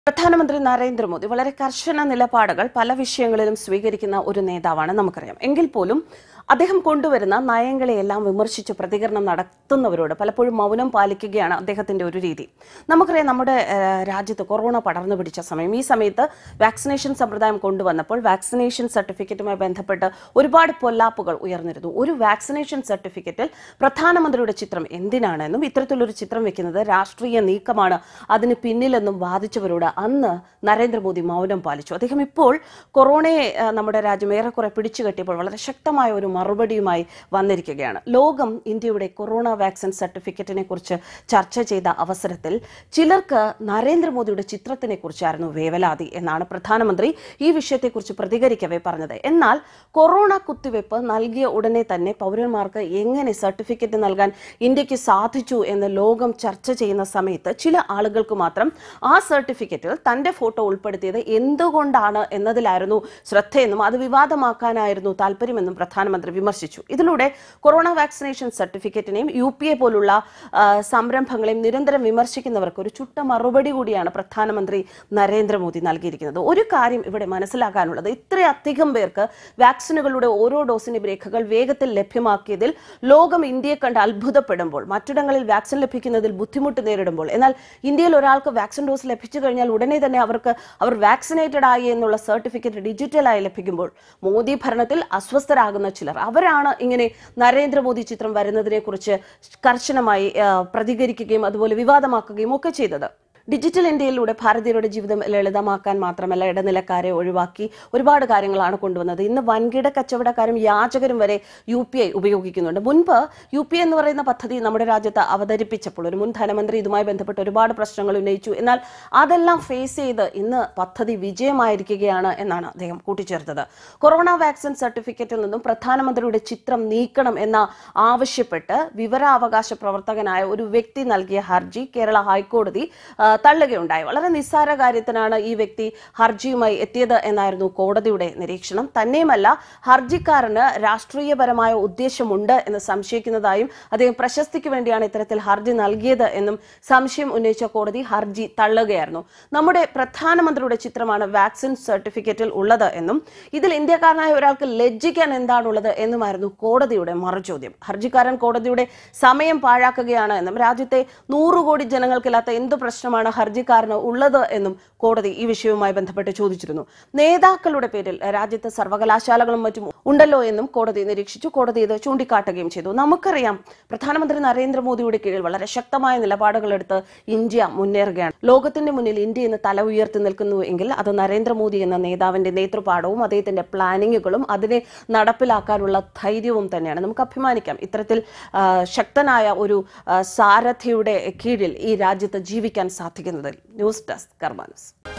പ്രധാനമന്ത്രി നരേന്ദ്രമോദി വളരെ കർശന നിലപാടുകൾ പല വിഷയങ്ങളിലും സ്വീകരിക്കുന്ന ഒരു നേതാവാണ് നമുക്കറിയാം എങ്കിൽ പോലും അദ്ദേഹം കൊണ്ടുവരുന്ന നയങ്ങളെയെല്ലാം വിമർശിച്ച് പ്രതികരണം നടത്തുന്നവരോട് പലപ്പോഴും മൗനം പാലിക്കുകയാണ് അദ്ദേഹത്തിന്റെ ഒരു രീതി നമുക്കറിയാം നമ്മുടെ ഏഹ്, രാജ്യത്ത് കൊറോണ പടർന്നു പിടിച്ച സമയം ഈ സമയത്ത് വാക്സിനേഷൻ സമ്പ്രദായം കൊണ്ടുവന്നപ്പോൾ വാക്സിനേഷൻ സർട്ടിഫിക്കറ്റുമായി ബന്ധപ്പെട്ട് ഒരുപാട് പൊല്ലാപ്പുകൾ ഉയർന്നിരുന്നു ഒരു വാക്സിനേഷൻ സർട്ടിഫിക്കറ്റിൽ പ്രധാനമന്ത്രിയുടെ ചിത്രം എന്തിനാണെന്നും ഇത്തരത്തിലൊരു ചിത്രം വെക്കുന്നത് രാഷ്ട്രീയ നീക്കമാണ് അതിന് പിന്നിലെന്നും വാദിച്ചവരോട് അന്ന് നരേന്ദ്രമോദി മൗനം പാലിച്ചു അദ്ദേഹം ഇപ്പോൾ കൊറോണയെ ആ, നമ്മുടെ രാജ്യം ഏറെക്കുറെ പിടിച്ചു കെട്ടിയപ്പോൾ വളരെ ശക്തമായ ഒരു മറുപടിയുമായി വന്നിരിക്കുകയാണ് ലോകം ഇന്ത്യയുടെ കൊറോണ വാക്സിൻ സർട്ടിഫിക്കറ്റിനെ കുറിച്ച് ചർച്ച ചെയ്ത അവസരത്തിൽ ചിലർക്ക് നരേന്ദ്രമോദിയുടെ ചിത്രത്തിനെ കുറിച്ചായിരുന്നു വേവലാതി എന്നാണ് പ്രധാനമന്ത്രി ഈ വിഷയത്തെക്കുറിച്ച് പ്രതികരിക്കവേ പറഞ്ഞത് എന്നാൽ കൊറോണ കുത്തിവയ്പ് നൽകിയ ഉടനെ തന്നെ പൗരന്മാർക്ക് എങ്ങനെ സർട്ടിഫിക്കറ്റ് നൽകാൻ ഇന്ത്യക്ക് സാധിച്ചു എന്ന് ലോകം ചർച്ച ചെയ്യുന്ന സമയത്ത് ചില ആളുകൾക്ക് മാത്രം ആ സർട്ടിഫിക്കറ്റിൽ തന്റെ ഫോട്ടോ ഉൾപ്പെടുത്തിയത് എന്തുകൊണ്ടാണ് എന്നതിലായിരുന്നു ശ്രദ്ധയെന്നും അത് വിവാദമാക്കാനായിരുന്നു താല്പര്യമെന്നും പ്രധാനമന്ത്രി വിമർശിച്ചു ഇതിലൂടെ കൊറോണ വാക്സിനേഷൻ സർട്ടിഫിക്കറ്റിനെയും യു പി എ പോലുള്ള ആ, സംരംഭങ്ങളെയും നിരന്തരം വിമർശിക്കുന്നവർക്ക് ഒരു ചുട്ട മറുപടി കൂടിയാണ് പ്രധാനമന്ത്രി നരേന്ദ്രമോദി നൽകിയിരിക്കുന്നത് ഒരു കാര്യം ഇവിടെ മനസ്സിലാക്കാനുള്ളത് ഇത്രയധികം പേർക്ക് വാക്സിനുകളുടെ ഓരോ ഡോസിന്റെ രേഖകൾ വേഗത്തിൽ ലഭ്യമാക്കിയതിൽ ലോകം ഇന്ത്യയെ കണ്ട് അത്ഭുതപ്പെടുമ്പോൾ മറ്റിടങ്ങളിൽ വാക്സിൻ ലഭിക്കുന്നതിൽ ബുദ്ധിമുട്ട് നേരിടുമ്പോൾ എന്നാൽ ഇന്ത്യയിൽ ഒരാൾക്ക് വാക്സിൻ ഡോസ് ലഭിച്ചു കഴിഞ്ഞാൽ ഉടനെ തന്നെ അവർക്ക് അവർ വാക്സിനേറ്റഡ് ആയി എന്നുള്ള സർട്ടിഫിക്കറ്റ് ഡിജിറ്റലായി ലഭിക്കുമ്പോൾ മോദി ഭരണത്തിൽ അസ്വസ്ഥരാകുന്ന ചിലർ അവരാണ് ഇങ്ങനെ നരേന്ദ്രമോദി ചിത്രം വരുന്നതിനെ കുറിച്ച് കർശനമായി ആ, പ്രതികരിക്കുകയും അതുപോലെ വിവാദമാക്കുകയും ഒക്കെ ചെയ്തത് ഡിജിറ്റൽ ഇന്ത്യയിലൂടെ ഭാരതീയരുടെ ജീവിതം ലളിതമാക്കാൻ മാത്രമല്ല ഇടനിലക്കാരെ ഒഴിവാക്കി ഒരുപാട് കാര്യങ്ങളാണ് കൊണ്ടുവന്നത് ഇന്ന് വൻകിട കച്ചവടക്കാരും യാചകരും വരെ യു പി ഐ ഉപയോഗിക്കുന്നുണ്ട് മുൻപ് യു പി എന്ന് പറയുന്ന പദ്ധതി നമ്മുടെ രാജ്യത്ത് അവതരിപ്പിച്ചപ്പോൾ ഒരു മുൻ ധനമന്ത്രി ഇതുമായി ബന്ധപ്പെട്ട് ഒരുപാട് പ്രശ്നങ്ങൾ ഉന്നയിച്ചു എന്നാൽ അതെല്ലാം ഫേസ് ചെയ്ത് ഇന്ന് പദ്ധതി വിജയമായിരിക്കുകയാണ് എന്നാണ് അദ്ദേഹം കൂട്ടിച്ചേർത്തത് കൊറോണ വാക്സിൻ സർട്ടിഫിക്കറ്റിൽ നിന്നും പ്രധാനമന്ത്രിയുടെ ചിത്രം നീക്കണം എന്ന ആവശ്യപ്പെട്ട് വിവരാവകാശ പ്രവർത്തകനായ ഒരു വ്യക്തി നൽകിയ ഹർജി കേരള ഹൈക്കോടതി ആ, തള്ളുകയുണ്ടായി വളരെ നിസ്സാര കാര്യത്തിനാണ് ഈ വ്യക്തി ഹർജിയുമായി എത്തിയത് എന്നായിരുന്നു കോടതിയുടെ നിരീക്ഷണം തന്നെയുമല്ല ഹർജിക്കാരന് രാഷ്ട്രീയപരമായ ഉദ്ദേശമുണ്ട് എന്ന് സംശയിക്കുന്നതായും അദ്ദേഹം പ്രശസ്തിക്ക് വേണ്ടിയാണ് ഇത്തരത്തിൽ ഹർജി നൽകിയത് എന്നും സംശയം ഉന്നയിച്ച കോടതി ഹർജി തള്ളുകയായിരുന്നു നമ്മുടെ പ്രധാനമന്ത്രിയുടെ ചിത്രമാണ് വാക്സിൻ സർട്ടിഫിക്കറ്റിൽ ഉള്ളത് എന്നും ഇതിൽ ഇന്ത്യക്കാരനായ ഒരാൾക്ക് ലജ്ജിക്കാൻ എന്താണുള്ളത് എന്നുമായിരുന്നു കോടതിയുടെ മറുചോദ്യം ഹർജിക്കാരൻ കോടതിയുടെ സമയം പാഴാക്കുകയാണ് എന്നും രാജ്യത്തെ നൂറ് കോടി ജനങ്ങൾക്കില്ലാത്ത എന്ത് പ്രശ്നമാണ് ഹർജിക്കാരന് ഉള്ളത് എന്നും കോടതി ഈ വിഷയവുമായി ബന്ധപ്പെട്ട് ചോദിച്ചിരുന്നു നേതാക്കളുടെ പേരിൽ രാജ്യത്ത് സർവകലാശാലകളും മറ്റും ഉണ്ടല്ലോ എന്നും കോടതി നിരീക്ഷിച്ചു കോടതി ഇത് ചൂണ്ടിക്കാട്ടുകയും ചെയ്തു നമുക്കറിയാം പ്രധാനമന്ത്രി നരേന്ദ്രമോദിയുടെ കീഴിൽ വളരെ ശക്തമായ നിലപാടുകൾ എടുത്ത് ഇന്ത്യ മുന്നേറുകയാണ് ലോകത്തിന്റെ മുന്നിൽ ഇന്ത്യ ഇന്ന് തല ഉയർത്തി നിൽക്കുന്നു എങ്കിൽ അത് നരേന്ദ്രമോദി എന്ന നേതാവിന്റെ നേതൃപാഠവും അദ്ദേഹത്തിന്റെ പ്ലാനിങ്ങുകളും അതിനെ നടപ്പിലാക്കാനുള്ള ധൈര്യവും തന്നെയാണ് നമുക്ക് അഭിമാനിക്കാം ഇത്തരത്തിൽ ആ, ശക്തനായ ഒരു ആ, സാരഥിയുടെ കീഴിൽ ഈ രാജ്യത്ത് ജീവിക്കാൻ സാധിക്കുന്നതിൽ ന്യൂസ് ഡെസ്ക് കർമാനസ്